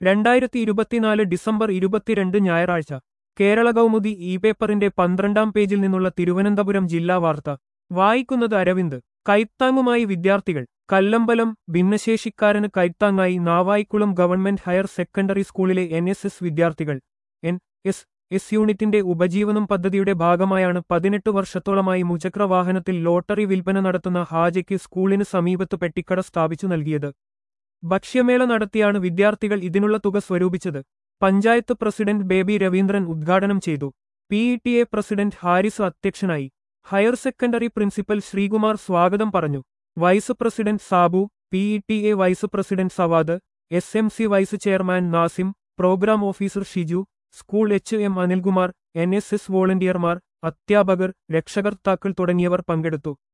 രണ്ടായിരത്തി ഇരുപത്തിനാല് ഡിസംബർ ഇരുപത്തിരണ്ട് ഞായറാഴ്ച കേരള കൗമുദി ഇ പേപ്പറിന്റെ പന്ത്രണ്ടാം പേജിൽ നിന്നുള്ള തിരുവനന്തപുരം ജില്ലാ വാർത്ത വായിക്കുന്നത് അരവിന്ദ് കൈത്താങ്ങുമായി വിദ്യാർത്ഥികൾ കല്ലമ്പലം ഭിന്നശേഷിക്കാരന് കൈത്താങ്ങായി നാവായിക്കുളം ഗവൺമെന്റ് ഹയർ സെക്കൻഡറി സ്കൂളിലെ എൻ എസ് എസ് വിദ്യാർത്ഥികൾ എൻ എസ് എസ് യൂണിറ്റിന്റെ ഉപജീവനം പദ്ധതിയുടെ ഭാഗമായാണ് പതിനെട്ട് വർഷത്തോളമായി മുചക്ര വാഹനത്തിൽ ലോട്ടറി വിൽപ്പന നടത്തുന്ന ഹാജയ്ക്ക് സ്കൂളിന് സമീപത്ത് പെട്ടിക്കട സ്ഥാപിച്ചു നൽകിയത് ഭക്ഷ്യമേള നടത്തിയാണ് വിദ്യാർത്ഥികൾ ഇതിനുള്ള തുക സ്വരൂപിച്ചത് പഞ്ചായത്ത് പ്രസിഡന്റ് ബേബി രവീന്ദ്രൻ ഉദ്ഘാടനം ചെയ്തു P E T A president Haris അധ്യക്ഷനായി ഹയർ സെക്കൻഡറി പ്രിൻസിപ്പൽ ശ്രീകുമാർ സ്വാഗതം പറഞ്ഞു vice president Sabu P E T A vice president Savad S M C vice chairman Nasim programme officer Shiju school H M Anilkumar N S S വോളണ്ടിയർമാർ അധ്യാപകർ രക്ഷകർത്താക്കൾ തുടങ്ങിയവർ പങ്കെടുത്തു